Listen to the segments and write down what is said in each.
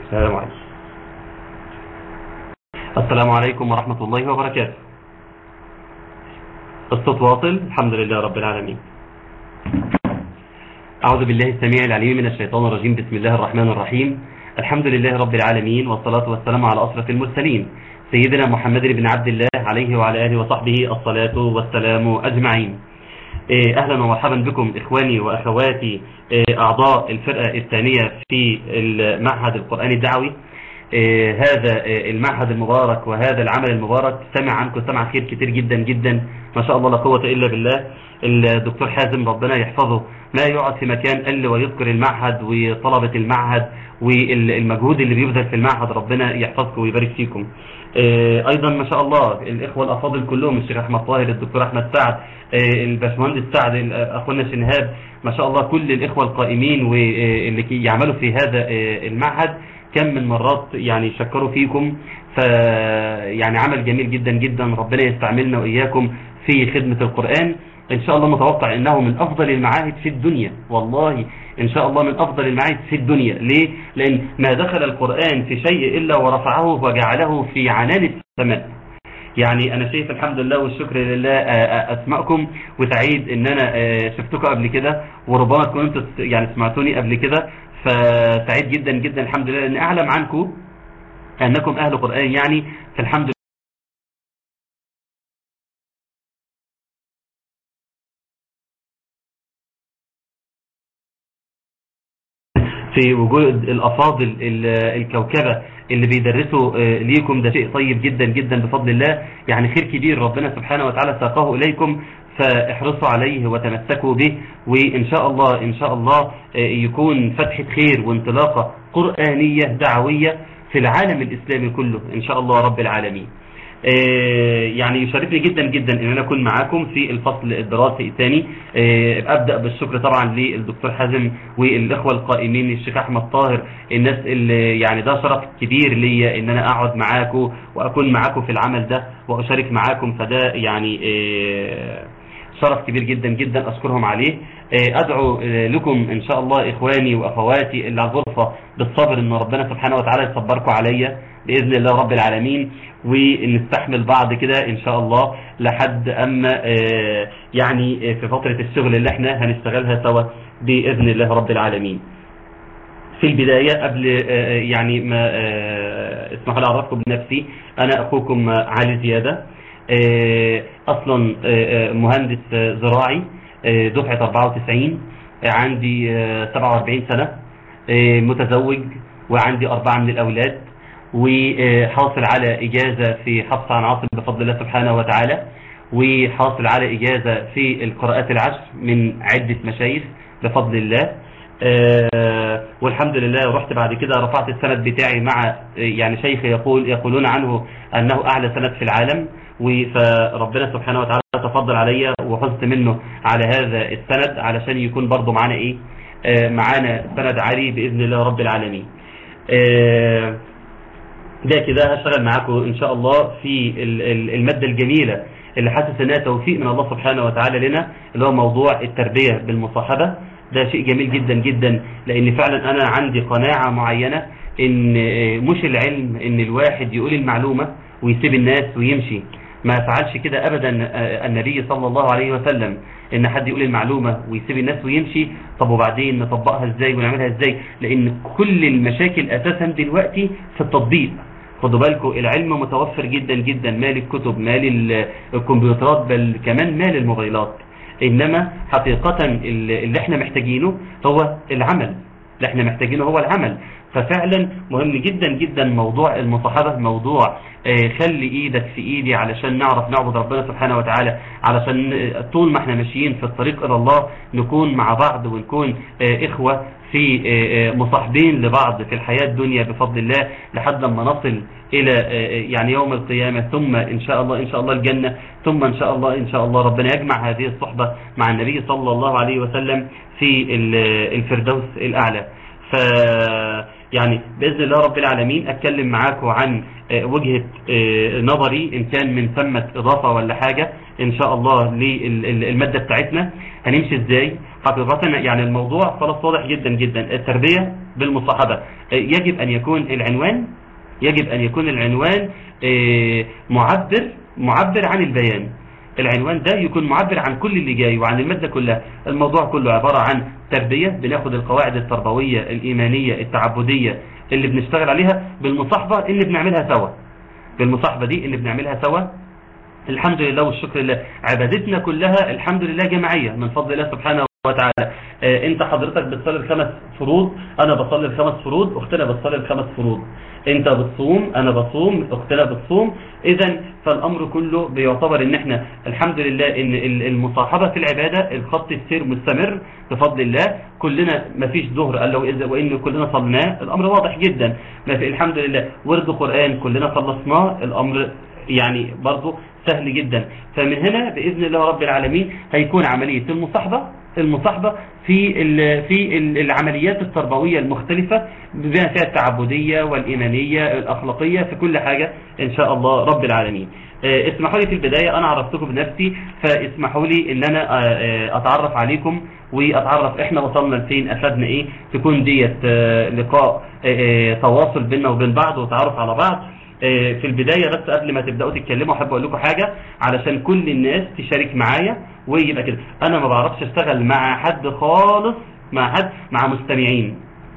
السلام عليكم السلام عليكم ورحمة الله وبركاته الصوت واصل الحمد لله رب العالمين أعوذ بالله السميع العليم من الشيطان الرجيم بسم الله الرحمن الرحيم الحمد لله رب العالمين والصلاة والسلام على أشرف المرسلين سيدنا محمد بن عبد الله عليه وعلى آله وصحبه الصلاة والسلام أجمعين أهلا ومرحبا بكم إخواني وأخواتي أعضاء الفرقة الثانية في المعهد القرآني الدعوي هذا المعهد المبارك وهذا العمل المبارك سمع عنكم سمع خير كتير جدا جدا ما شاء الله لا قوة إلا بالله الدكتور حازم ربنا يحفظه ما يقعد في مكان قل ويذكر المعهد وطلبة المعهد والمجهود اللي بيبذل في المعهد ربنا يحفظكم ويبارك فيكم ايضا ما شاء الله الاخوة الافاضل كلهم الشيخ احمد طاهر الدكتور احمد سعد الباشمهندس سعد اخونا شنهاب ما شاء الله كل الاخوة القائمين واللي يعملوا في هذا المعهد كم من مرات يعني شكروا فيكم ف يعني عمل جميل جدا جدا ربنا يستعملنا واياكم في خدمة القرآن ان شاء الله متوقع انه من افضل المعاهد في الدنيا والله ان شاء الله من افضل المعاهد في الدنيا ليه لان ما دخل القرآن في شيء الا ورفعه وجعله في عنان السماء يعني انا شايف الحمد لله والشكر لله اسمعكم وسعيد ان انا شفتكم قبل كده وربما كنتوا يعني سمعتوني قبل كده فسعيد جدا جدا الحمد لله ان اعلم عنكم انكم اهل قرآن يعني فالحمد لله في وجود الأفاضل الكوكبة اللي بيدرسوا ليكم ده شيء طيب جدا جدا بفضل الله يعني خير كبير ربنا سبحانه وتعالى ساقاه إليكم فاحرصوا عليه وتمسكوا به وإن شاء الله إن شاء الله يكون فتحة خير وانطلاقة قرآنية دعوية في العالم الإسلامي كله إن شاء الله رب العالمين يعني يشرفني جدا جدا ان انا اكون معاكم في الفصل الدراسي الثاني ابدا بالشكر طبعا للدكتور حازم والاخوه القائمين الشيخ احمد طاهر الناس اللي يعني ده شرف كبير ليا ان انا اقعد معاكم واكون معاكم في العمل ده واشارك معاكم فده يعني شرف كبير جدا جدا اشكرهم عليه ادعو لكم ان شاء الله اخواني واخواتي اللي على الغرفه بالصبر ان ربنا سبحانه وتعالى يصبركم عليا باذن الله رب العالمين ونستحمل بعض كده ان شاء الله لحد اما يعني في فترة الشغل اللي احنا هنشتغلها سوا باذن الله رب العالمين في البداية قبل يعني ما اسمحوا لي اعرفكم بنفسي انا اخوكم علي زيادة اصلا مهندس زراعي دفعة 94 عندي 47 سنة متزوج وعندي اربعة من الاولاد وحاصل على إجازة في حفص عن عاصم بفضل الله سبحانه وتعالى وحاصل على إجازة في القراءات العشر من عدة مشايخ بفضل الله أه والحمد لله رحت بعد كده رفعت السند بتاعي مع يعني شيخ يقول يقولون عنه أنه أعلى سند في العالم فربنا سبحانه وتعالى تفضل عليا وحزت منه على هذا السند علشان يكون برضه معانا إيه أه معانا سند عالي بإذن الله رب العالمين أه ده كده هشتغل معاكم ان شاء الله في المادة الجميلة اللي حاسس انها توفيق من الله سبحانه وتعالى لنا اللي هو موضوع التربية بالمصاحبة ده شيء جميل جدا جدا لان فعلا انا عندي قناعة معينة ان مش العلم ان الواحد يقول المعلومة ويسيب الناس ويمشي ما فعلش كده ابدا النبي صلى الله عليه وسلم ان حد يقول المعلومة ويسيب الناس ويمشي طب وبعدين نطبقها ازاي ونعملها ازاي لان كل المشاكل اساسا دلوقتي في التطبيق خدوا بالكم العلم متوفر جدا جدا مال الكتب مال الكمبيوترات بل كمان مال الموبايلات انما حقيقة اللي احنا محتاجينه هو العمل اللي احنا محتاجينه هو العمل ففعلا مهم جدا جدا موضوع المصاحبة موضوع اه خلي ايدك في ايدي علشان نعرف نعبد ربنا سبحانه وتعالى علشان طول ما احنا ماشيين في الطريق الى الله نكون مع بعض ونكون اه اخوة في اه مصاحبين لبعض في الحياة الدنيا بفضل الله لحد ما نصل الى يعني يوم القيامة ثم ان شاء الله ان شاء الله الجنة ثم ان شاء الله ان شاء الله ربنا يجمع هذه الصحبة مع النبي صلى الله عليه وسلم في الفردوس الاعلى ف يعني بإذن الله رب العالمين أتكلم معاكم عن وجهة نظري إن كان من ثمة إضافة ولا حاجة ان شاء الله للمادة بتاعتنا هنمشي ازاي حقيقة يعني الموضوع خلاص واضح جدا جدا التربية بالمصاحبة يجب ان يكون العنوان يجب ان يكون العنوان معبر معبر عن البيان العنوان ده يكون معبر عن كل اللي جاي وعن المادة كلها الموضوع كله عبارة عن تربية بناخد القواعد التربوية الإيمانية التعبدية اللي بنشتغل عليها بالمصاحبة اللي بنعملها سوا بالمصاحبة دي اللي بنعملها سوا الحمد لله والشكر لله عبادتنا كلها الحمد لله جماعية من فضل الله سبحانه وتعالى آه انت حضرتك بتصلي الخمس فروض انا بصلي الخمس فروض اختنا بتصلي الخمس فروض انت بتصوم انا بصوم اختنا بتصوم اذا فالامر كله بيعتبر ان احنا الحمد لله ان المصاحبة في العبادة الخط السير مستمر بفضل الله كلنا ما فيش ظهر قال له إذا وإن كلنا صلناه الأمر واضح جدا ما في الحمد لله ورد قرآن كلنا خلصناه الأمر يعني برضه سهل جدا فمن هنا بإذن الله رب العالمين هيكون عملية المصاحبة المصاحبة في ال في ال العمليات التربوية المختلفة بما فيها التعبدية والإيمانية الأخلاقية في كل حاجة إن شاء الله رب العالمين اسمحوا لي في البداية أنا عرفتكم بنفسي فاسمحوا لي إن أنا أتعرف عليكم وأتعرف إحنا وصلنا لفين أفادنا إيه تكون ديت لقاء تواصل بيننا وبين بعض وتعرف على بعض في البداية بس قبل ما تبدأوا تتكلموا أحب أقول لكم حاجة علشان كل الناس تشارك معايا ويبقى كده أنا ما بعرفش أشتغل مع حد خالص مع حد مع مستمعين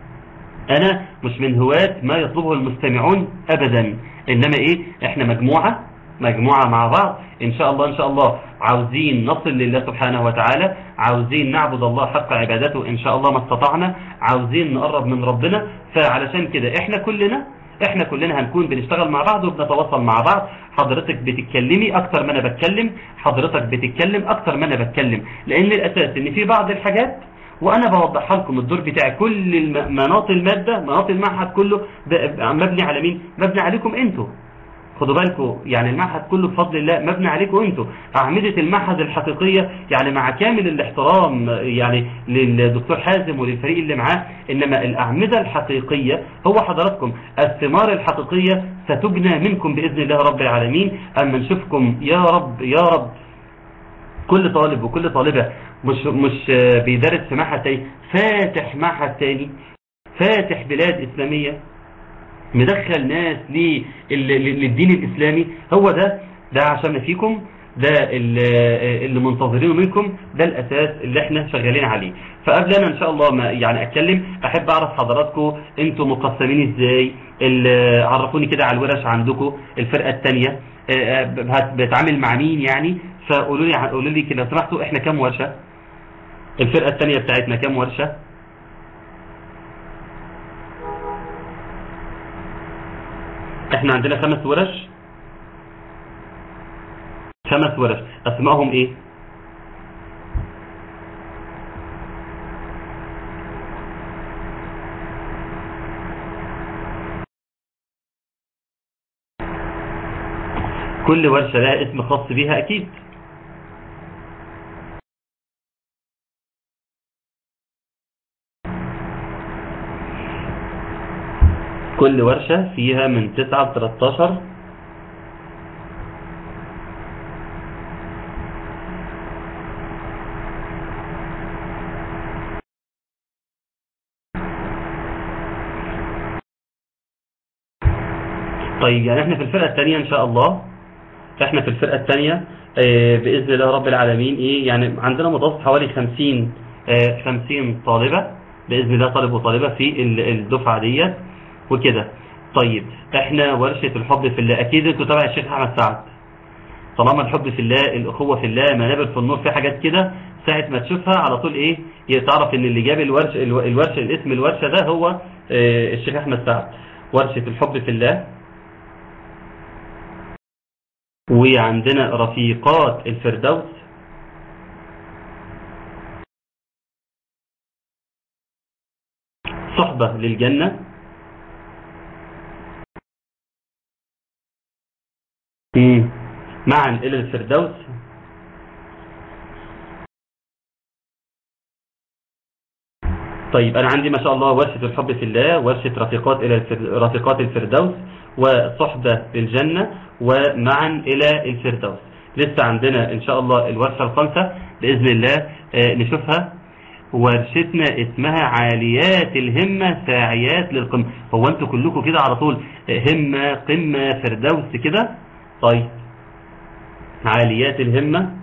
أنا مش من هواة ما يطلبه المستمعون أبدا إنما إيه إحنا مجموعة مجموعة مع بعض إن شاء الله إن شاء الله عاوزين نصل لله سبحانه وتعالى عاوزين نعبد الله حق عبادته إن شاء الله ما استطعنا عاوزين نقرب من ربنا فعلشان كده إحنا كلنا احنا كلنا هنكون بنشتغل مع بعض وبنتواصل مع بعض حضرتك بتتكلمي اكتر ما انا بتكلم حضرتك بتتكلم اكتر ما انا بتكلم لان الاساس ان في بعض الحاجات وانا بوضحها لكم الدور بتاعي كل مناط المادة مناط المعهد كله مبني على مين مبني عليكم انتوا خدوا بالكم يعني المعهد كله بفضل الله مبني عليكم انتوا أعمدة المعهد الحقيقية يعني مع كامل الاحترام يعني للدكتور حازم وللفريق اللي معاه إنما الأعمدة الحقيقية هو حضراتكم الثمار الحقيقية ستبنى منكم بإذن الله رب العالمين أما نشوفكم يا رب يا رب كل طالب وكل طالبة مش مش بيدرس في معهد تاني فاتح معهد تاني فاتح بلاد إسلامية مدخل ناس للدين الإسلامي هو ده ده عشان فيكم ده اللي منتظرينه منكم ده الأساس اللي احنا شغالين عليه فقبل أنا إن شاء الله ما يعني أتكلم أحب أعرف حضراتكم أنتم مقسمين إزاي عرفوني كده على الورش عندكم الفرقة التانية بتعامل مع مين يعني فقولوا لي قولوا لي كده لو سمحتوا احنا كام ورشة الفرقة التانية بتاعتنا كام ورشة احنا عندنا خمس ورش خمس ورش اسمائهم ايه كل ورشة لها اسم خاص بيها اكيد كل ورشة فيها من 9 ل 13 طيب يعني احنا في الفرقة الثانية ان شاء الله احنا في الفرقة الثانية اه بإذن الله رب العالمين ايه يعني عندنا متوسط حوالي 50 اه 50 طالبة بإذن الله طالب وطالبة في الدفعة ديت وكده طيب احنا ورشة الحب في الله اكيد انتوا تبع الشيخ احمد سعد طالما الحب في الله الاخوة في الله منابر في النور في حاجات كده ساعة ما تشوفها على طول ايه تعرف ان اللي جاب الورش الورشة الاسم الورشة ده هو اه الشيخ احمد سعد ورشة الحب في الله وعندنا رفيقات الفردوس صحبة للجنة معا إلى الفردوس طيب أنا عندي ما شاء الله ورشة الحب في الله ورشة رفيقات إلى رفيقات الفردوس وصحبة للجنة ومعا إلى الفردوس لسه عندنا ان شاء الله الورشة الخامسة بإذن الله آه، نشوفها ورشتنا اسمها عاليات الهمة ساعيات للقمة هو انتوا كلكم كده على طول همة قمة فردوس كده طيب عاليات الهمة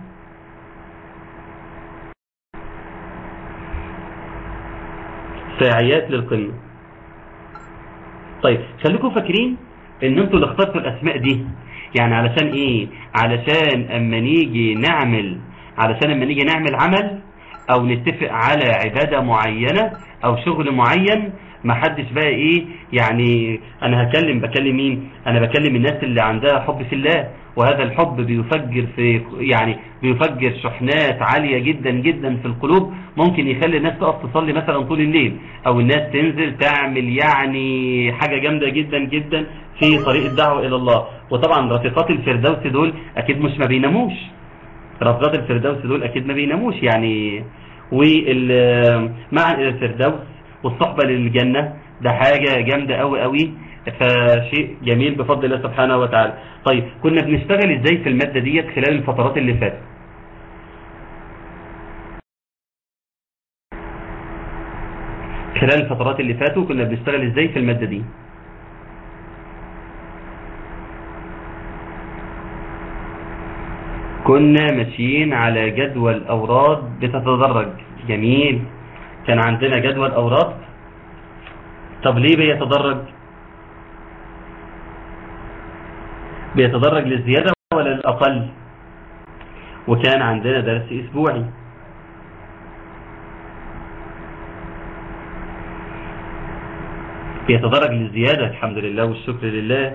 ساعيات للقمة طيب خليكم فاكرين ان انتوا اللي اخترتوا الاسماء دي يعني علشان ايه علشان اما نيجي نعمل علشان اما نيجي نعمل عمل او نتفق على عبادة معينة او شغل معين ما حدش بقى ايه يعني انا هكلم بكلم مين انا بكلم الناس اللي عندها حب في الله وهذا الحب بيفجر في يعني بيفجر شحنات عالية جدا جدا في القلوب ممكن يخلي الناس تقف تصلي مثلا طول الليل او الناس تنزل تعمل يعني حاجة جامدة جدا جدا في طريق الدعوة الى الله وطبعا رفيقات الفردوس دول اكيد مش ما بيناموش رفيقات الفردوس دول اكيد ما بيناموش يعني ومع الفردوس والصحبة للجنة ده حاجة جامدة قوي قوي فشيء جميل بفضل الله سبحانه وتعالى طيب كنا بنشتغل ازاي في المادة ديت خلال الفترات اللي فاتت خلال الفترات اللي فاتوا كنا بنشتغل ازاي في المادة دي كنا ماشيين على جدول أوراد بتتدرج جميل كان عندنا جدول أوراد طب ليه بيتدرج بيتدرج للزيادة ولا للأقل وكان عندنا درس أسبوعي بيتدرج للزيادة الحمد لله والشكر لله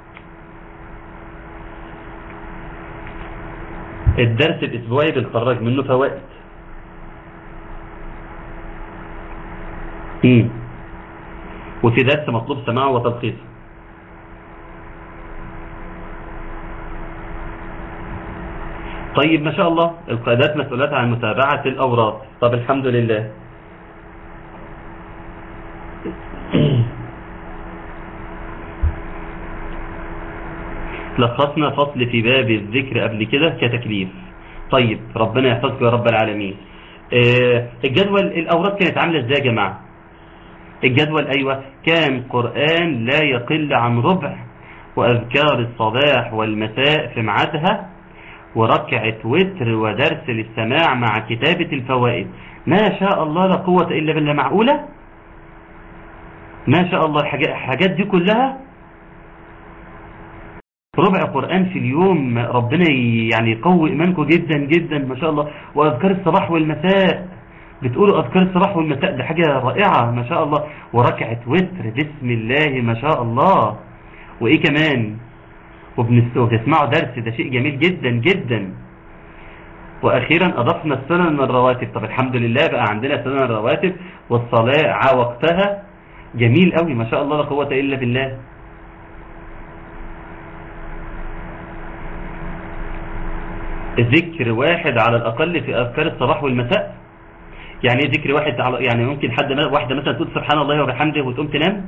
الدرس الأسبوعي بنخرج منه فوائد مم. وفي درس مطلوب سماعه وتلخيصه طيب ما شاء الله القيادات مسؤولات عن متابعة الأوراق طب الحمد لله لخصنا فصل في باب الذكر قبل كده كتكليف طيب ربنا يحفظك يا رب العالمين آه الجدول الأوراق كانت عاملة ازاي يا جماعة الجدول أيوة كان قرآن لا يقل عن ربع وأذكار الصباح والمساء في ميعادها وركعة وتر ودرس للسماع مع كتابة الفوائد ما شاء الله لا قوة إلا بالله معقولة ما شاء الله الحاجات دي كلها ربع قرآن في اليوم ربنا يعني يقوي إيمانكم جدا جدا ما شاء الله وأذكار الصباح والمساء بتقولوا أذكار الصباح والمساء دي حاجة رائعة ما شاء الله وركعة وتر بسم الله ما شاء الله وإيه كمان وبتسمعوا درس ده شيء جميل جدا جدا وأخيرا أضفنا السنن الرواتب طب الحمد لله بقى عندنا سنن الرواتب والصلاة على وقتها جميل قوي ما شاء الله لا قوة إلا بالله ذكر واحد على الأقل في أذكار الصباح والمساء يعني ايه ذكر واحد على يعني ممكن حد واحدة مثلا تقول سبحان الله وبحمده وتقوم تنام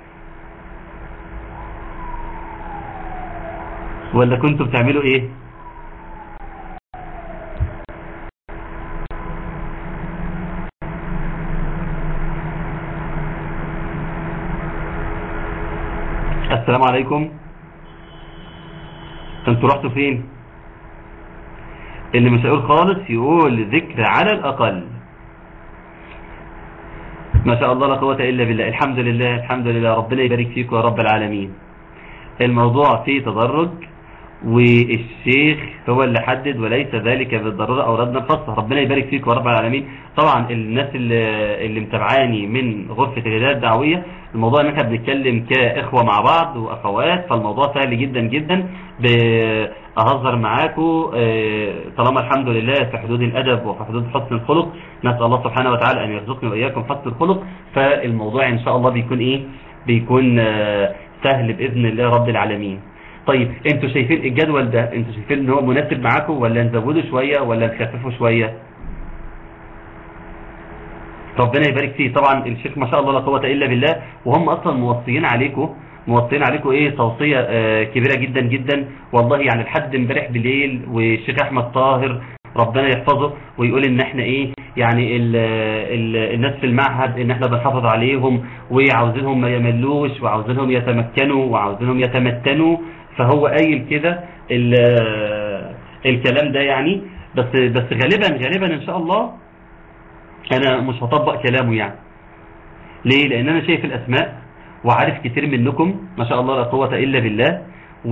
ولا كنتوا بتعملوا ايه السلام عليكم انتوا رحتوا فين اللي مش هيقول خالص يقول ذكر على الأقل ما شاء الله لا قوة إلا بالله الحمد لله الحمد لله ربنا يبارك فيكم يا رب العالمين الموضوع فيه تدرج والشيخ هو اللي حدد وليس ذلك بالضرورة أوردنا الخاصة ربنا يبارك فيك ورب العالمين طبعا الناس اللي, اللي متابعاني من غرفة الهداية الدعوية الموضوع ان احنا بنتكلم كإخوة مع بعض وأخوات فالموضوع سهل جدا جدا بأهزر معاكم طالما الحمد لله في حدود الأدب وفي حدود حسن الخلق نسأل الله سبحانه وتعالى أن يرزقني وإياكم حسن الخلق فالموضوع إن شاء الله بيكون إيه بيكون سهل بإذن الله رب العالمين طيب انتوا شايفين الجدول ده انتوا شايفين ان هو مناسب معاكم ولا نزوده شوية ولا نخففه شوية ربنا يبارك فيه طبعا الشيخ ما شاء الله لا قوة الا بالله وهم اصلا موصيين عليكم موصين عليكم ايه توصية اه كبيرة جدا جدا والله يعني لحد امبارح بالليل والشيخ احمد طاهر ربنا يحفظه ويقول ان احنا ايه يعني ال ال الناس في المعهد ان احنا بنحافظ عليهم وعاوزينهم ما يملوش وعاوزينهم يتمكنوا وعاوزينهم يتمتنوا فهو قايل كده الكلام ده يعني بس بس غالبا غالبا ان شاء الله انا مش هطبق كلامه يعني ليه لان انا شايف الاسماء وعارف كتير منكم ما شاء الله لا قوة الا بالله و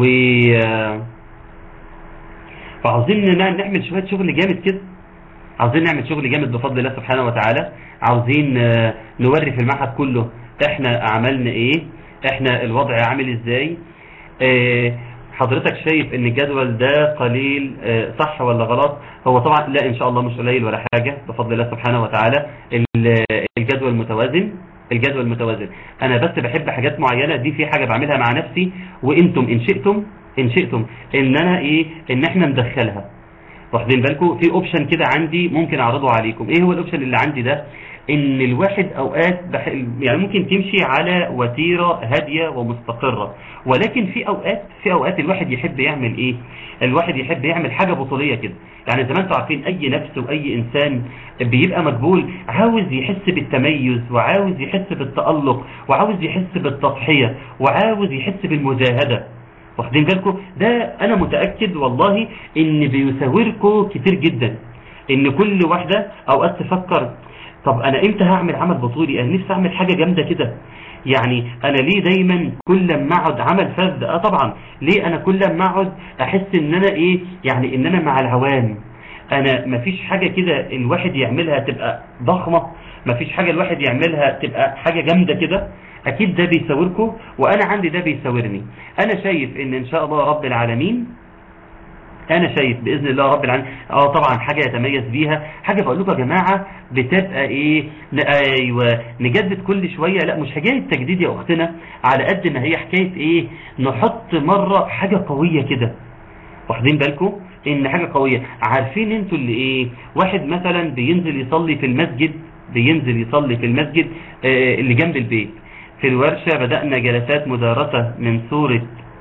فعاوزين نعمل شوية شغل جامد كده عاوزين نعمل شغل جامد بفضل الله سبحانه وتعالى عاوزين نوري في المعهد كله احنا عملنا ايه احنا الوضع عامل ازاي اه حضرتك شايف ان الجدول ده قليل اه صح ولا غلط هو طبعا لا ان شاء الله مش قليل ولا حاجة بفضل الله سبحانه وتعالى الجدول متوازن الجدول متوازن انا بس بحب حاجات معينة دي في حاجة بعملها مع نفسي وانتم ان شئتم ان شئتم ان انا ايه ان احنا ندخلها واخدين بالكم في اوبشن كده عندي ممكن اعرضه عليكم ايه هو الاوبشن اللي عندي ده ان الواحد اوقات بح... يعني ممكن تمشي على وتيرة هادية ومستقرة ولكن في اوقات في اوقات الواحد يحب يعمل ايه الواحد يحب يعمل حاجة بطولية كده يعني زي ما انتم عارفين اي نفس واي انسان بيبقى مقبول عاوز يحس بالتميز وعاوز يحس بالتألق وعاوز يحس بالتضحية وعاوز يحس بالمجاهدة واخدين بالكم ده انا متأكد والله ان بيساوركم كتير جدا ان كل واحدة اوقات تفكر طب انا امتى هعمل عمل بطولي انا نفسي اعمل حاجة جامدة كده يعني انا ليه دايما كل ما اقعد عمل فذ اه طبعا ليه انا كل ما اقعد احس ان انا ايه يعني ان انا مع العوام انا مفيش حاجة كده الواحد يعملها تبقى ضخمة مفيش حاجة الواحد يعملها تبقى حاجة جامدة كده اكيد ده بيساوركم وانا عندي ده بيساورني انا شايف ان ان شاء الله رب العالمين انا شايف باذن الله رب العالمين اه طبعا حاجة يتميز بيها حاجة بقول لكم يا جماعة بتبقى ايه ايوه نجدد كل شوية لا مش حكاية تجديد يا اختنا على قد ما هي حكاية ايه نحط مرة حاجة قوية كده واخدين بالكم ان حاجة قوية عارفين انتوا اللي ايه واحد مثلا بينزل يصلي في المسجد بينزل يصلي في المسجد آه اللي جنب البيت في الورشة بدأنا جلسات مدارسة من سورة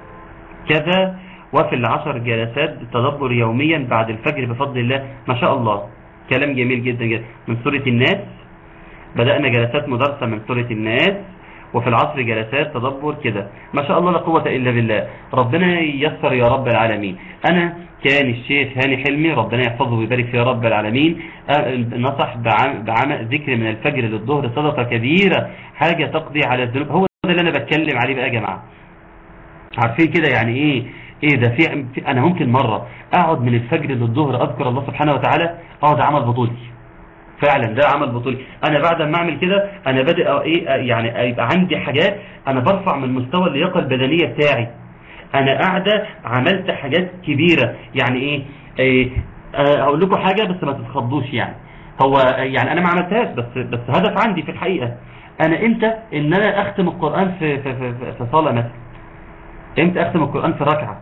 كذا وفي العشر جلسات تدبر يوميا بعد الفجر بفضل الله ما شاء الله كلام جميل جدا جدا من سورة الناس بدأنا جلسات مدارسة من سورة الناس وفي العصر جلسات تدبر كده ما شاء الله لا قوة إلا بالله ربنا ييسر يا رب العالمين أنا كان الشيخ هاني حلمي ربنا يحفظه ويبارك فيه يا رب العالمين نصح بعمل ذكر من الفجر للظهر صدقة كبيرة حاجة تقضي على الذنوب هو ده اللي أنا بتكلم عليه بقى يا جماعة عارفين كده يعني إيه ايه ده في, في انا ممكن مرة اقعد من الفجر للظهر اذكر الله سبحانه وتعالى اه ده عمل بطولي فعلا ده عمل بطولي انا بعد ما اعمل كده انا بادئ ايه يعني يبقى عندي حاجات انا برفع من مستوى اللياقه البدنيه بتاعي انا قاعده عملت حاجات كبيره يعني ايه, إيه هقول لكم حاجه بس ما تتخضوش يعني هو يعني انا ما عملتهاش بس بس هدف عندي في الحقيقه انا امتى ان انا اختم القران في في في, في صلاه مثلا امتى اختم القران في ركعه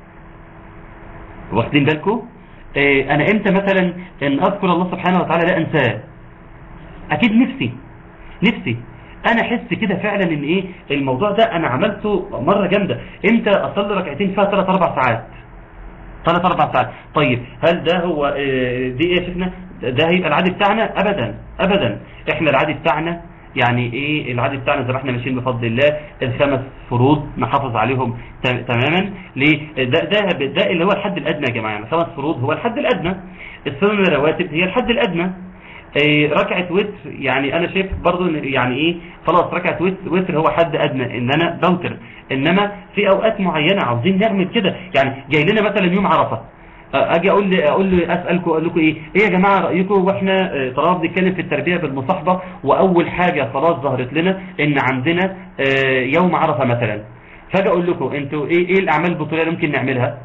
واخدين بالكم إيه انا امتى مثلا ان اذكر الله سبحانه وتعالى لا انساه اكيد نفسي نفسي انا احس كده فعلا ان ايه الموضوع ده انا عملته مرة جامدة امتى اصلي ركعتين فيها 3 4 ساعات 3 4 ساعات طيب هل ده هو إيه دي ايه شفنا ده هيبقى العادي بتاعنا ابدا ابدا احنا العادي بتاعنا يعني ايه العادي بتاعنا زي ما احنا ماشيين بفضل الله الخمس فروض نحافظ عليهم تماما ليه ده ده ده اللي هو الحد الادنى يا جماعه يعني خمس فروض هو الحد الادنى السنن الرواتب هي الحد الادنى إيه ركعه وتر يعني انا شايف برضو يعني ايه خلاص ركعه وتر هو حد ادنى ان انا بوتر انما في اوقات معينه عاوزين نعمل كده يعني جاي لنا مثلا يوم عرفه اجي اقول لي اقول لي اسالكم اقول لكم ايه ايه يا جماعه رايكم واحنا طالما بنتكلم في التربيه بالمصاحبه واول حاجه خلاص ظهرت لنا ان عندنا يوم عرفه مثلا فاجي اقول لكم انتوا ايه ايه الاعمال البطوليه اللي ممكن نعملها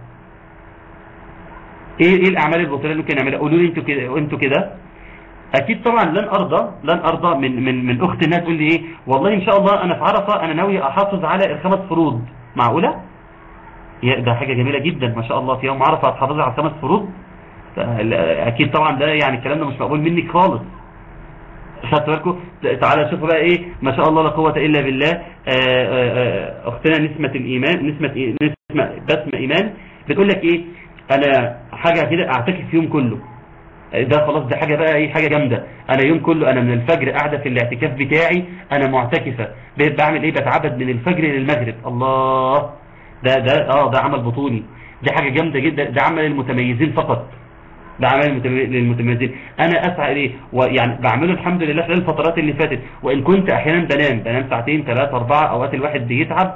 ايه ايه الاعمال البطوليه اللي ممكن نعملها قولوا لي انتوا كده انتوا كده اكيد طبعا لن ارضى لن ارضى من من من اخت انها تقول لي ايه والله ان شاء الله انا في عرفه انا ناوي احافظ على الخمس فروض معقوله ده حاجة جميلة جدا ما شاء الله في يوم عرفة هتحافظي على خمس فروض اكيد طبعا ده يعني الكلام ده مش مقبول منك خالص خدت بالكم تعالى شوفوا بقى ايه ما شاء الله لا قوه الا بالله آآ آآ اختنا نسمه الايمان نسمه نسمه بسمه ايمان بتقول لك ايه انا حاجه كده اعتكف يوم كله ده خلاص ده حاجه بقى ايه حاجه جامده انا يوم كله انا من الفجر قاعده في الاعتكاف بتاعي انا معتكفه بعمل ايه بتعبد من الفجر للمغرب الله ده ده اه ده عمل بطولي دي حاجه جامده جدا ده عمل المتميزين فقط ده عمل للمتميزين انا اسعى اليه ويعني بعمله الحمد لله خلال الفترات اللي فاتت وان كنت احيانا بنام بنام ساعتين ثلاثة اربعة اوقات الواحد بيتعب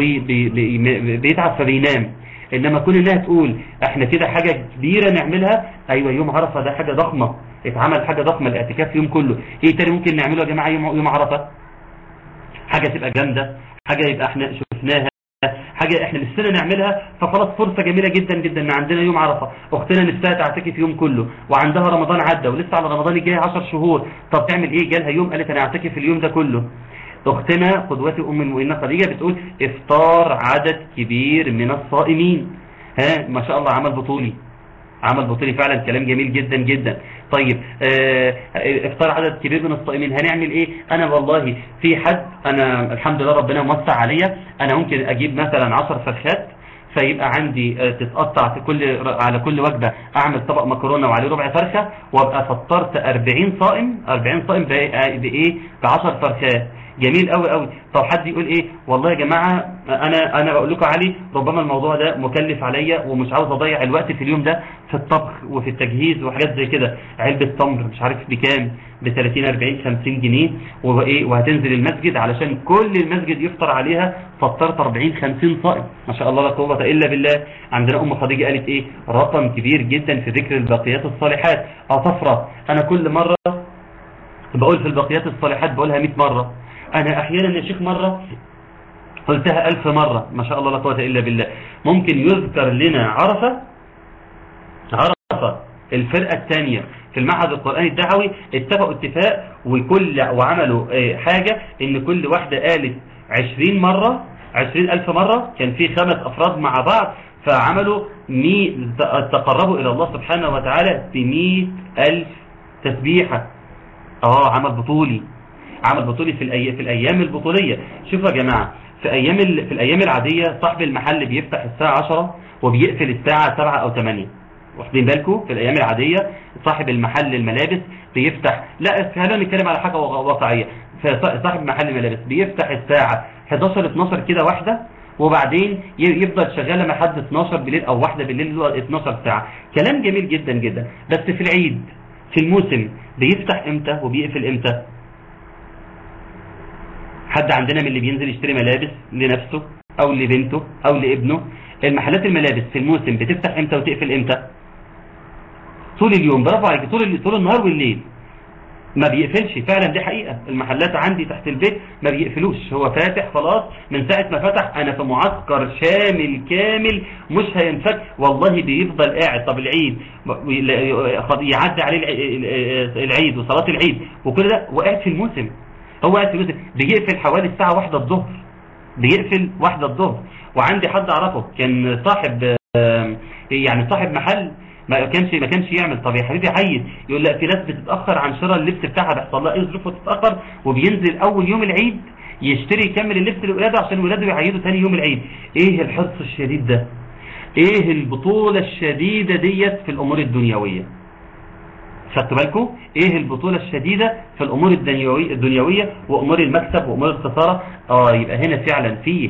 وبيتعب فبينام انما كل انها تقول احنا كده حاجة كبيرة نعملها ايوه يوم عرفة ده حاجة ضخمة اتعمل حاجة ضخمة الاعتكاف يوم كله ايه تاني ممكن نعمله يا جماعة يوم, يوم عرفة حاجة تبقى جامدة حاجة يبقى احنا شفناها حاجة احنا نفسنا نعملها فخلاص فرصة جميلة جدا جدا ان عندنا يوم عرفة اختنا نفسها تعتكف يوم كله وعندها رمضان عدى ولسه على رمضان الجاي 10 شهور طب تعمل ايه جالها يوم قالت انا اعتكف اليوم ده كله اختنا قدوتي ام المؤمنين خديجة بتقول افطار عدد كبير من الصائمين ها ما شاء الله عمل بطولي عمل بطولي فعلا كلام جميل جدا جدا طيب اه افطار عدد كبير من الصائمين هنعمل ايه انا والله في حد انا الحمد لله ربنا موسع عليا انا ممكن اجيب مثلا 10 فرخات فيبقى عندي اه تتقطع في كل على كل وجبة اعمل طبق مكرونة وعليه ربع فرخة وابقى فطرت 40 صائم 40 صائم بايه ب 10 فرخات جميل قوي قوي طب حد يقول ايه والله يا جماعة انا انا بقول لكم علي ربما الموضوع ده مكلف عليا ومش عاوز اضيع الوقت في اليوم ده في الطبخ وفي التجهيز وحاجات زي كده علبة تمر مش عارف بكام ب 30 40 50 جنيه وايه وهتنزل المسجد علشان كل المسجد يفطر عليها فطرت 40 50 صائم ما شاء الله لا قوه الا بالله عندنا ام خديجه قالت ايه رقم كبير جدا في ذكر الباقيات الصالحات اه طفره انا كل مره بقول في الباقيات الصالحات بقولها 100 مره انا احيانا يا شيخ مرة قلتها الف مرة ما شاء الله لا قوة الا بالله ممكن يذكر لنا عرفة عرفة الفرقة الثانية في المعهد القرآني الدعوي اتفقوا اتفاق وكل وعملوا حاجة ان كل واحدة قالت عشرين مرة عشرين الف مرة كان في خمس افراد مع بعض فعملوا مي تقربوا الى الله سبحانه وتعالى بمئة الف تسبيحة اه عمل بطولي عمل بطولي في الأي... في الايام البطوليه شوفوا يا جماعه في ايام ال... في الايام العاديه صاحب المحل بيفتح الساعه 10 وبيقفل الساعه 7 او 8 واخدين بالكم في الايام العاديه صاحب المحل الملابس بيفتح لا خلينا نتكلم على حاجه واقعيه صاحب محل الملابس بيفتح الساعه 11 12 كده واحده وبعدين يفضل شغال لحد 12 بالليل او واحدة بالليل اللي هو 12 ساعة كلام جميل جدا جدا بس في العيد في الموسم بيفتح امتى وبيقفل امتى حد عندنا من اللي بينزل يشتري ملابس لنفسه او لبنته او لابنه المحلات الملابس في الموسم بتفتح امتى وتقفل امتى طول اليوم برافو عليك طول طول النهار والليل ما بيقفلش فعلا دي حقيقة المحلات عندي تحت البيت ما بيقفلوش هو فاتح خلاص من ساعة ما فتح انا في معسكر شامل كامل مش هينفك والله بيفضل قاعد طب العيد يعدي عليه العيد وصلاة العيد وكل ده وقاعد في الموسم هو قاعد في الموسم بيقفل حوالي الساعة واحدة الظهر بيقفل واحدة الظهر وعندي حد اعرفه كان صاحب يعني صاحب محل ما كانش ما كانش يعمل طب يا حبيبي عيد يقول لا في ناس بتتاخر عن شراء اللبس بتاعها بيحصل لها ايه ظروف وتتاخر وبينزل اول يوم العيد يشتري يكمل اللبس لاولاده عشان ولاده يعيدوا ثاني يوم العيد ايه الحرص الشديد ده ايه البطولة الشديدة ديت في الامور الدنيوية خدتوا بالكم ايه البطولة الشديدة في الامور الدنيوية, الدنيوية وامور المكسب وامور الخسارة اه يبقى هنا فعلا في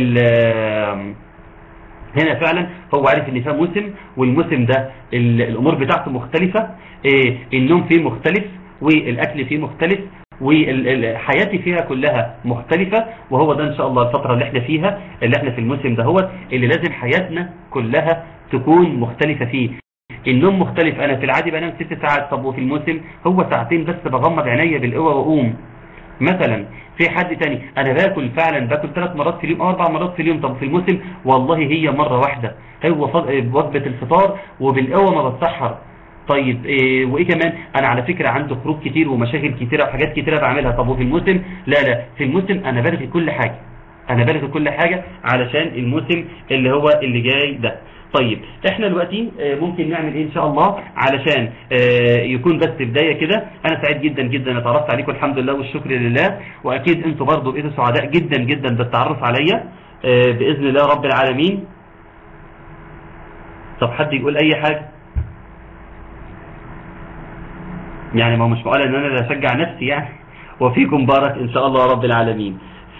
هنا فعلا هو عارف ان فيها موسم والموسم ده الامور بتاعته مختلفة إيه النوم فيه مختلف والاكل فيه مختلف وحياتي فيها كلها مختلفة وهو ده ان شاء الله الفترة اللي احنا فيها اللي احنا في الموسم ده هو اللي لازم حياتنا كلها تكون مختلفة فيه النوم مختلف انا في العادي بنام ست ساعات طب وفي الموسم هو ساعتين بس بغمض عينيا بالقوة واقوم مثلا في حد تاني انا باكل فعلا باكل ثلاث مرات في اليوم او اربع مرات في اليوم طب في الموسم والله هي مرة واحدة هو وجبة الفطار وبالقوة ما بتسحر طيب إيه وايه كمان انا على فكرة عندي خروج كتير ومشاغل كتيرة وحاجات كتيرة بعملها طب وفي الموسم لا لا في الموسم انا بلغي كل حاجة انا بلغي كل حاجة علشان الموسم اللي هو اللي جاي ده طيب احنا دلوقتي آه، ممكن نعمل ايه ان شاء الله علشان آه، يكون بس بداية كده انا سعيد جدا جدا اتعرفت عليكم الحمد لله والشكر لله واكيد انتوا برضو بقيتوا سعداء جدا جدا بالتعرف عليا آه، باذن الله رب العالمين طب حد يقول اي حاجة يعني ما هو مش مقال ان انا اللي اشجع نفسي يعني وفيكم بارك ان شاء الله رب العالمين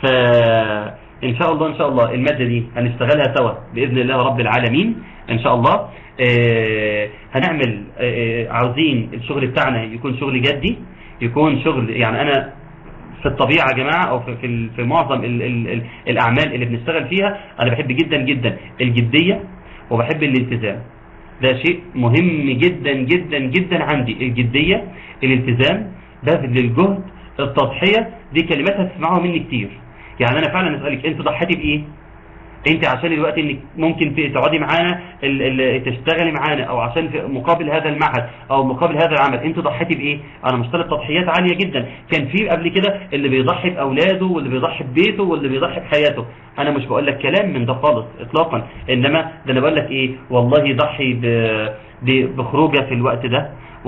فان شاء الله ان شاء الله المادة دي هنشتغلها سوا باذن الله رب العالمين ان شاء الله آه، هنعمل آه، عاوزين الشغل بتاعنا يكون شغل جدي يكون شغل يعني انا في الطبيعة يا جماعة او في في, في معظم ال ال ال الاعمال اللي بنشتغل فيها انا بحب جدا جدا الجدية وبحب الالتزام ده شيء مهم جدا جدا جدا عندي الجدية الالتزام بذل الجهد التضحية دي كلمات هتسمعوها مني كتير يعني انا فعلا اسألك انت ضحيتي بايه انت عشان الوقت انك ممكن ت- تقعدي معانا ال- ال- تشتغلي معانا او عشان في مقابل هذا المعهد او مقابل هذا العمل انت ضحيتي بايه انا مشترط تضحيات عالية جدا كان في قبل كده اللي بيضحي باولاده واللي بيضحي ببيته واللي بيضحي بحياته انا مش بقول لك كلام من ده خالص اطلاقا انما ده انا بقول لك ايه والله ضحي ب- ب- بخروجه في الوقت ده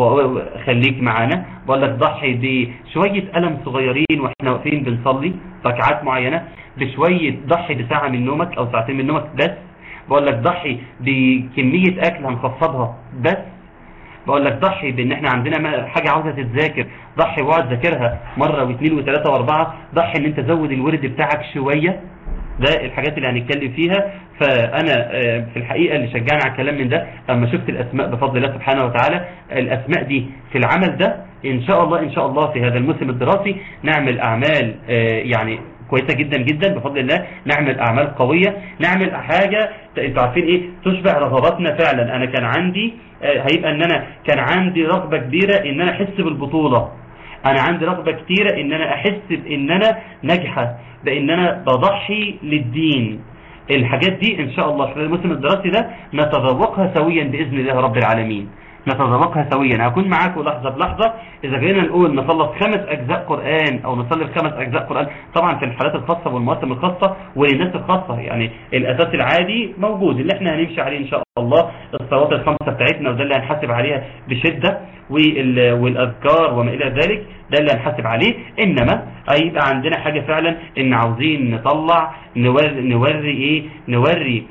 وخليك معانا بقول لك ضحي بشوية ألم صغيرين واحنا واقفين بنصلي ركعات معينة بشوية ضحي بساعة من نومك أو ساعتين من نومك بس بقول لك ضحي بكمية أكل هنخفضها بس بقول لك ضحي بان احنا عندنا ما- حاجة عاوزة تتذاكر ضحي واقعد ذاكرها مرة واثنين وثلاثة واربعة ضحي ان انت زود الورد بتاعك شوية ده الحاجات اللي هنتكلم فيها فانا آه، في الحقيقة اللي شجعني على الكلام من ده اما شفت الاسماء بفضل الله سبحانه وتعالى الاسماء دي في العمل ده ان شاء الله ان شاء الله في هذا الموسم الدراسي نعمل اعمال آه، يعني كويسة جدا جدا بفضل الله نعمل اعمال قوية نعمل حاجة انتوا عارفين ايه تشبع رغباتنا فعلا انا كان عندي آه، هيبقى ان انا كان عندي رغبة كبيرة ان انا احس بالبطولة انا عندي رغبة كتيرة ان انا احس بان انا ناجحة بان انا بضحي للدين الحاجات دي ان شاء الله خلال الموسم الدراسي ده نتذوقها سويا باذن الله رب العالمين نتذوقها سويا هكون معاكم لحظة بلحظة اذا جينا نقول نخلص خمس اجزاء قرآن او نصلي الخمس اجزاء قرآن طبعا في الحالات الخاصة والمواسم الخاصة وللناس الخاصة يعني الاساس العادي موجود اللي احنا هنمشي عليه ان شاء الله الصلوات الخمسة بتاعتنا وده اللي هنحاسب عليها بشدة وال- والاذكار وما الى ذلك ده اللي هنحاسب عليه انما هيبقى عندنا حاجة فعلا ان عاوزين نطلع نوري, نوري ايه نوري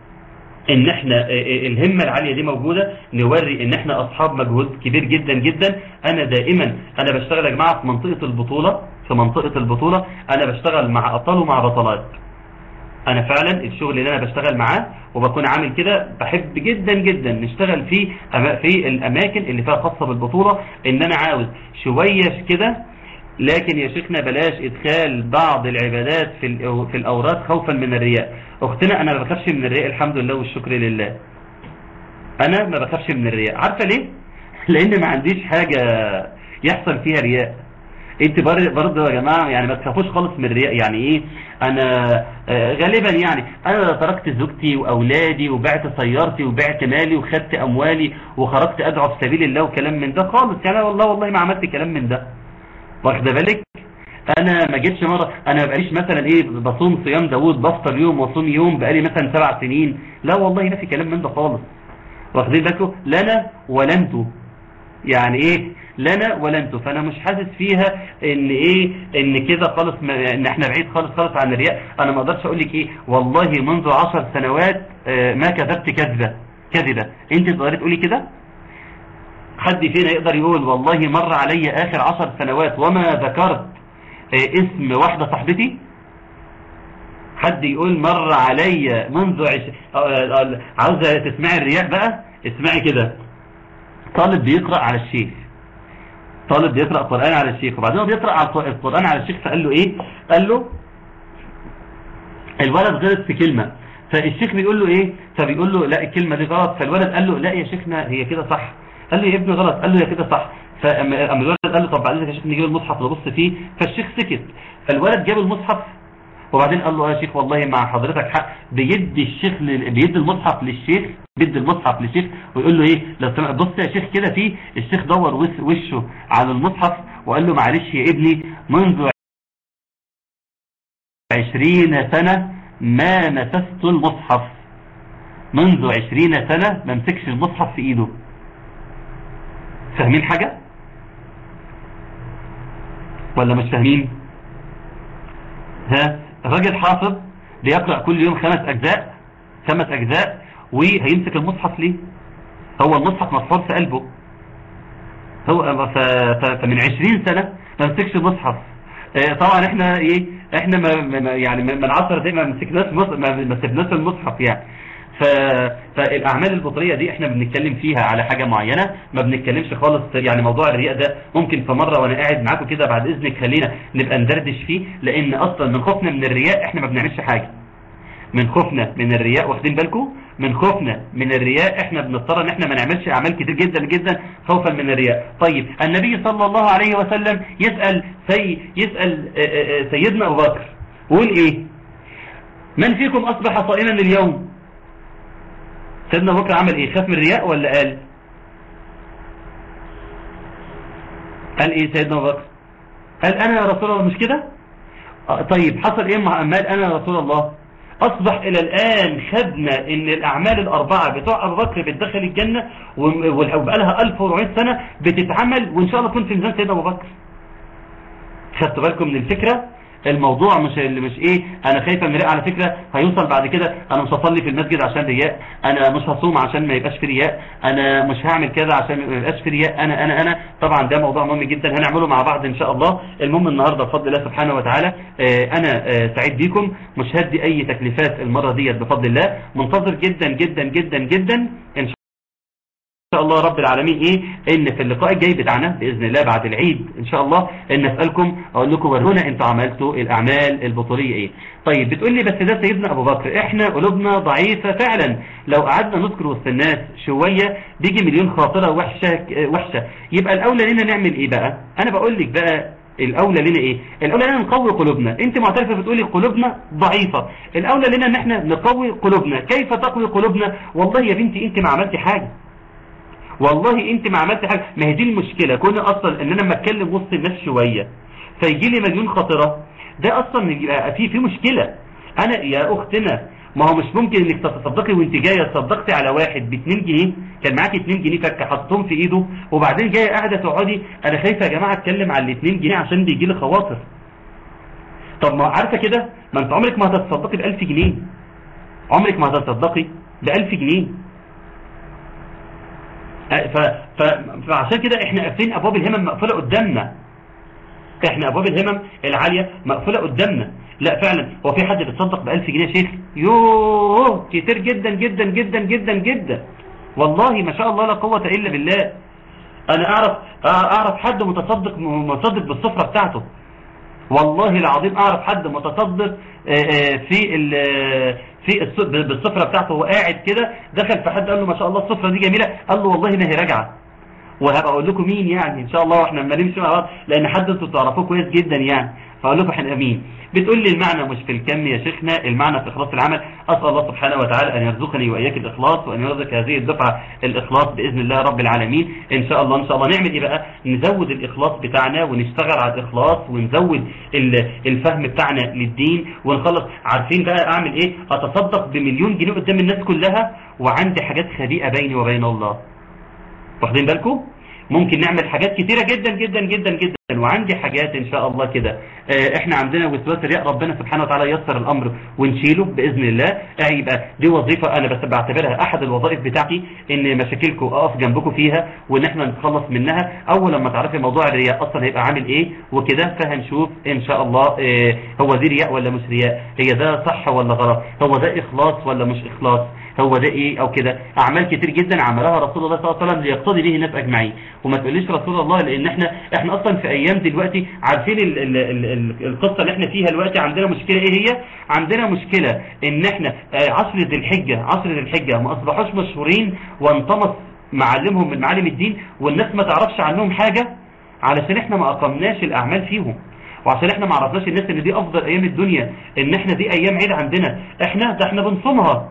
ان احنا الهمة العالية دي موجودة نوري ان احنا اصحاب مجهود كبير جدا جدا انا دائما انا بشتغل يا جماعة في منطقة البطولة في منطقة البطولة انا بشتغل مع ابطال ومع بطلات انا فعلا الشغل اللي انا بشتغل معاه وبكون عامل كده بحب جدا جدا نشتغل في أما- في الاماكن اللي فيها خاصة بالبطولة ان انا عاوز شوية كده لكن يا شيخنا بلاش ادخال بعض العبادات في الأو- في الاوراد خوفا من الرياء اختنا انا ما بخافش من الرياء الحمد لله والشكر لله انا ما بخافش من الرياء عارفه ليه لان ما عنديش حاجة يحصل فيها رياء انت بر- برضه يا جماعة يعني ما تخافوش خالص من الرياء يعني ايه انا آه، غالبا يعني انا تركت زوجتي واولادي وبعت سيارتي وبعت مالي وخدت اموالي وخرجت ادعو في سبيل الله وكلام من ده خالص يعني والله والله ما عملت كلام من ده واخده بالك انا ما جيتش مرة انا ما بقاليش مثلا ايه بصوم صيام داوود بفطر يوم واصوم يوم بقالي مثلا سبع سنين لا والله ما في كلام من ده خالص واخدين بالكم لنا ولا انتوا يعني ايه لنا ولا انتوا فانا مش حاسس فيها ان ايه ان كده خالص ما ان احنا بعيد خالص خالص عن الرياء انا ما اقدرش اقول لك ايه والله منذ عشر سنوات آه، ما كذبت كذبة كذبة انت تقدري تقولي كده حد فينا يقدر يقول والله مر علي اخر عشر سنوات وما ذكرت آه، اسم واحدة صاحبتي حد يقول مر علي منذ عش... آه، آه، عاوزة تسمعي الرياء بقى اسمعي كده طالب بيقرأ على الشيخ طالب بيقرأ قرآن على الشيخ وبعدين هو بيقرأ على الق- القرآن على الشيخ فقال له ايه قال له الولد غلط في كلمة فالشيخ بيقول له ايه فبيقول له لا الكلمة دي غلط فالولد قال له لا يا شيخنا هي كده صح قال له يا ابني غلط قال له هي كده صح فاما أما الولد قال له طب بعد اذنك يا شيخ نجيب المصحف نبص فيه فالشيخ سكت فالولد جاب المصحف وبعدين قال له يا شيخ والله مع حضرتك حق بيدي الشيخ لل... بيدي المصحف للشيخ بيدي المصحف للشيخ ويقول له ايه لو سمحت بص يا شيخ كده فيه الشيخ دور وش- وشه على المصحف وقال له معلش يا ابني منذ عشرين سنة ما مسست المصحف منذ عشرين سنة ما مسكش المصحف في ايده فاهمين حاجة ولا مش فاهمين ها الراجل حافظ بيقرأ كل يوم خمس اجزاء خمس اجزاء وهيمسك المصحف ليه هو المصحف مصحف في قلبه هو فمن عشرين سنة ما مسكش المصحف آه، طبعا احنا ايه احنا ما يعني من عشر دقايق ما مسكناش ما سبناش المصحف يعني ف... فالاعمال البطريه دي احنا بنتكلم فيها على حاجه معينه ما بنتكلمش خالص يعني موضوع الرياء ده ممكن في مره وانا قاعد معاكم كده بعد اذنك خلينا نبقى ندردش فيه لان اصلا من خوفنا من الرياء احنا ما بنعملش حاجه من خوفنا من الرياء واخدين بالكم من خوفنا من الرياء احنا بنضطر ان احنا ما نعملش اعمال كتير جدا جدا خوفا من الرياء طيب النبي صلى الله عليه وسلم يسأل سي يسأل آه، آه، آه، سيدنا ابو بكر وقول ايه من فيكم اصبح صائما اليوم سيدنا ابو بكر عمل ايه خاف من الرياء ولا قال قال ايه سيدنا ابو بكر قال انا يا رسول الله مش كده طيب حصل ايه مع امال انا يا رسول الله أصبح إلى الآن خدنا إن الأعمال الأربعة بتوع أبو بكر بتدخل الجنة وبقى لها 1400 سنة بتتعمل وإن شاء الله تكون في ميزان سيدنا أبو بكر خدتوا بالكم من الفكرة الموضوع مش اللي مش ايه انا خايفه من رياء على فكره هيوصل بعد كده انا مش هصلي في المسجد عشان رياء انا مش هصوم عشان ما يبقاش في رياء انا مش هعمل كذا عشان ما يبقاش في رياء انا انا انا طبعا ده موضوع مهم جدا هنعمله مع بعض ان شاء الله المهم النهارده بفضل الله سبحانه وتعالى آه، انا آه، سعيد بيكم مش هدي اي تكليفات المره ديت بفضل الله منتظر جدا جدا جدا جدا ان شاء الله رب العالمين ايه ان في اللقاء الجاي بتاعنا باذن الله بعد العيد ان شاء الله ان اسالكم اقول لكم ورونا انتوا عملتوا الاعمال البطوليه ايه طيب بتقول لي بس ده سيدنا ابو بكر احنا قلوبنا ضعيفه فعلا لو قعدنا نذكر وسط الناس شويه بيجي مليون خاطره وحشه وحشه يبقى الاولى لنا نعمل ايه بقى انا بقول لك بقى الاولى لنا ايه الاولى لنا نقوي قلوبنا انت معترفه بتقولي قلوبنا ضعيفه الاولى لنا ان احنا نقوي قلوبنا كيف تقوي قلوبنا والله يا بنتي انت ما عملتي حاجه والله انت ما عملت حاجة ما هي دي المشكلة كون اصلا ان انا لما اتكلم وسط الناس شوية فيجي لي مليون خاطرة ده اصلا يبقى في في مشكلة انا يا اختنا ما هو مش ممكن انك تتصدقي وانت جايه صدقتي على واحد ب 2 جنيه كان معاكي 2 جنيه فكه حطهم في ايده وبعدين جايه قاعده تقعدي انا خايفه يا جماعه اتكلم على ال 2 جنيه عشان بيجي لي خواطر طب ما عارفه كده ما انت عمرك ما هتتصدقي ب 1000 جنيه عمرك ما هتتصدقي ب 1000 جنيه ف... ف... فعشان كده احنا قافلين ابواب الهمم مقفوله قدامنا احنا ابواب الهمم العاليه مقفوله قدامنا لا فعلا هو في حد بيتصدق ب 1000 جنيه شيخ يوه كتير جدا جدا جدا جدا جدا والله ما شاء الله لا قوه الا بالله انا اعرف اعرف حد متصدق متصدق بالسفره بتاعته والله العظيم اعرف حد متصدق في في بالسفرة بتاعته هو قاعد كده دخل في حد قال له ما شاء الله السفرة دي جميلة قال له والله ما هي راجعة وهبقى اقول لكم مين يعني ان شاء الله واحنا لما نمشي مع بعض لان حد انتوا تعرفوه كويس جدا يعني فاقول لكم احنا امين بتقول لي المعنى مش في الكم يا شيخنا المعنى في إخلاص العمل أسأل الله سبحانه وتعالى أن يرزقني وإياك الإخلاص وأن يرزق هذه الدفعة الإخلاص بإذن الله رب العالمين إن شاء الله إن شاء الله نعمل إيه بقى نزود الإخلاص بتاعنا ونشتغل على الإخلاص ونزود الفهم بتاعنا للدين ونخلص عارفين بقى أعمل إيه أتصدق بمليون جنيه قدام الناس كلها وعندي حاجات خبيئة بيني وبين الله واخدين بالكم ممكن نعمل حاجات كتيرة جدا جدا جدا جدا وعندي حاجات ان شاء الله كده آه، احنا عندنا وسواس الرياء ربنا سبحانه وتعالى يسر الامر ونشيله باذن الله آه، يبقى دي وظيفة انا بس بعتبرها احد الوظائف بتاعتي ان مشاكلكم اقف جنبكم فيها وان احنا نتخلص منها اول لما تعرفي موضوع الرياء اصلا هيبقى عامل ايه وكده فهنشوف ان شاء الله اه هو دي رياء ولا مش رياء هي ده صح ولا غلط هو ده اخلاص ولا مش اخلاص هو ده ايه او كده اعمال كتير جدا عملها رسول الله صلى الله عليه وسلم ليقتضي به الناس اجمعين وما تقوليش رسول الله لان احنا احنا اصلا في ايام دلوقتي عارفين ال ال ال القصه اللي احنا فيها دلوقتي عندنا مشكله ايه هي عندنا مشكله ان احنا آه، عصر ذي الحجه عصر ذي الحجه ما اصبحوش مشهورين وانطمس معلمهم من معالم الدين والناس ما تعرفش عنهم حاجه علشان احنا ما اقمناش الاعمال فيهم وعشان احنا ما عرفناش الناس ان دي افضل ايام الدنيا ان احنا دي ايام عيد عندنا احنا ده احنا بنصومها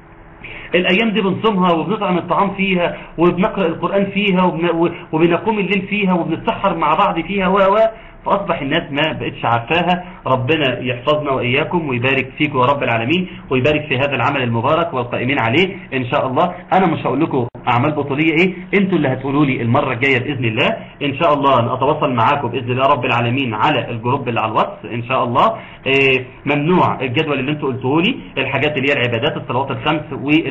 الأيام دي بنصومها وبنطعم الطعام فيها وبنقرأ القرآن فيها وبنقوم الليل فيها وبنتسحر مع بعض فيها و فاصبح الناس ما بقتش عارفاها ربنا يحفظنا واياكم ويبارك فيكم يا رب العالمين ويبارك في هذا العمل المبارك والقائمين عليه ان شاء الله انا مش هقول لكم اعمال بطوليه ايه انتوا اللي هتقولوا لي المره الجايه باذن الله ان شاء الله اتواصل معاكم باذن الله رب العالمين على الجروب اللي على الواتس ان شاء الله إيه ممنوع الجدول اللي انتوا قلتوه لي الحاجات اللي هي العبادات الصلوات الخمس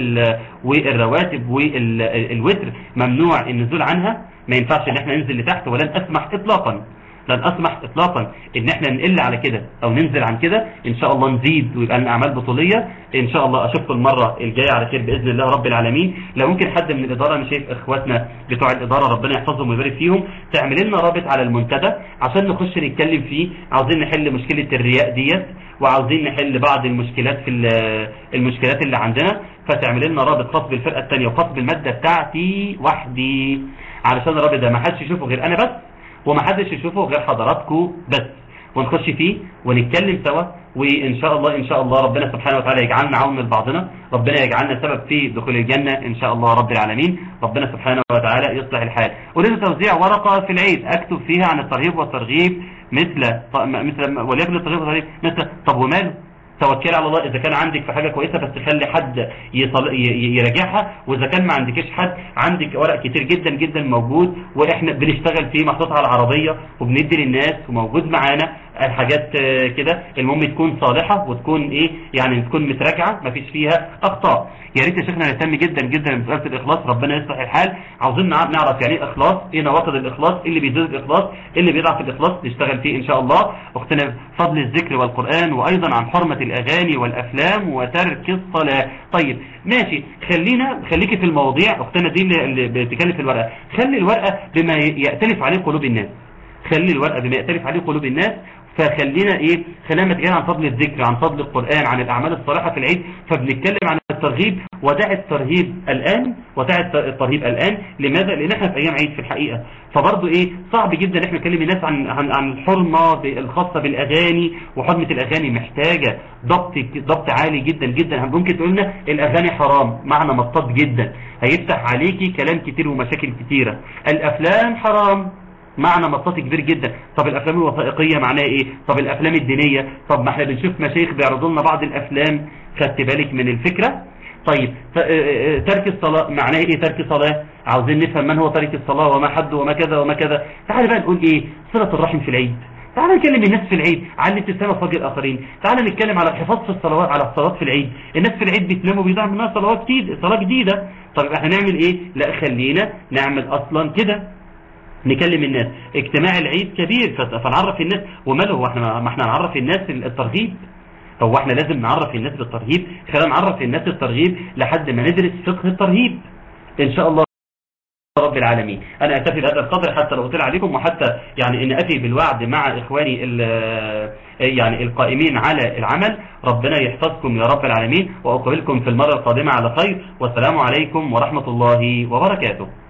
والرواتب والوتر ممنوع النزول عنها ما ينفعش ان احنا ننزل لتحت ولن اسمح اطلاقا لن اسمح اطلاقا ان احنا نقل على كده او ننزل عن كده ان شاء الله نزيد ويبقى لنا اعمال بطوليه ان شاء الله اشوفكم المره الجايه على خير باذن الله رب العالمين لو ممكن حد من الاداره انا شايف اخواتنا بتوع الاداره ربنا يحفظهم ويبارك فيهم تعمل لنا رابط على المنتدى عشان نخش نتكلم فيه عاوزين نحل مشكله الرياء ديت وعاوزين نحل بعض المشكلات في المشكلات اللي عندنا فتعمل لنا رابط خاص بالفرقه الثانيه وخاص بالماده بتاعتي وحدي علشان الرابط ده ما حدش يشوفه غير انا بس وما حدش يشوفه غير حضراتكم بس ونخش فيه ونتكلم سوا وان شاء الله ان شاء الله ربنا سبحانه وتعالى يجعلنا عون لبعضنا ربنا يجعلنا سبب في دخول الجنة ان شاء الله رب العالمين ربنا سبحانه وتعالى يصلح الحال اريد توزيع ورقة في العيد اكتب فيها عن الترهيب والترغيب مثل مثل وليكن الترهيب والترهيب مثل طب وماله توكل على الله اذا كان عندك في حاجة كويسة بس خلي حد يصل... يراجعها واذا كان ما عندكش حد عندك ورق كتير جدا جدا موجود واحنا بنشتغل فيه محطوط على العربية وبندي للناس وموجود معانا الحاجات كده المهم تكون صالحة وتكون ايه يعني تكون متراجعة ما فيش فيها اخطاء يا ريت يا شيخنا نهتم جدا جدا بمساله الاخلاص ربنا يصلح الحال عاوزين نعرف يعني ايه اخلاص ايه نواقض الاخلاص ايه اللي بيزيد الاخلاص ايه اللي بيضعف الاخلاص نشتغل فيه ان شاء الله اختنا فضل الذكر والقران وايضا عن حرمه الاغاني والافلام وترك الصلاه طيب ماشي خلينا خليكي في المواضيع اختنا دي اللي بتتكلم في الورقه خلي الورقه بما يأتلف عليه قلوب الناس خلي الورقه بما يأتلف عليه قلوب الناس فخلينا ايه خلينا نتكلم عن فضل الذكر عن فضل القرآن عن الأعمال الصالحة في العيد فبنتكلم عن الترغيب ودع الترهيب الآن ودع الترهيب الآن لماذا لأن احنا في أيام عيد في الحقيقة فبرضه ايه صعب جدا احنا نكلم الناس عن عن عن الحرمة الخاصة بالأغاني وحرمة الأغاني محتاجة ضبط ضبط عالي جدا جدا ممكن تقول لنا الأغاني حرام معنى مطاط جدا هيفتح عليكي كلام كتير ومشاكل كتيرة الأفلام حرام معنى مطاطي كبير جدا طب الافلام الوثائقية معناها ايه طب الافلام الدينية طب ما احنا بنشوف مشايخ بيعرضوا لنا بعض الافلام خدت بالك من الفكرة طيب ترك الصلاة معناه ايه ترك صلاة عاوزين نفهم من هو ترك الصلاة وما حد وما كذا وما كذا تعال بقى نقول ايه صلة الرحم في العيد تعال نتكلم الناس في العيد عن الابتسامه في وجه الاخرين تعال نتكلم على الحفاظ في الصلوات على الصلاه في العيد الناس في العيد بتنام وبيضيع منها صلوات جديده صلاه جديده طيب احنا نعمل ايه لا خلينا نعمل اصلا كده نكلم الناس اجتماع العيد كبير فنعرف الناس وماله هو احنا ما احنا نعرف الناس الترغيب هو احنا لازم نعرف الناس بالترهيب خلينا نعرف الناس الترغيب لحد ما ندرس فقه الترهيب ان شاء الله رب العالمين انا اكتفي بهذا القدر حتى لو اطلع عليكم وحتى يعني ان اتي بالوعد مع اخواني يعني القائمين على العمل ربنا يحفظكم يا رب العالمين واقبلكم في المرة القادمة على خير والسلام عليكم ورحمة الله وبركاته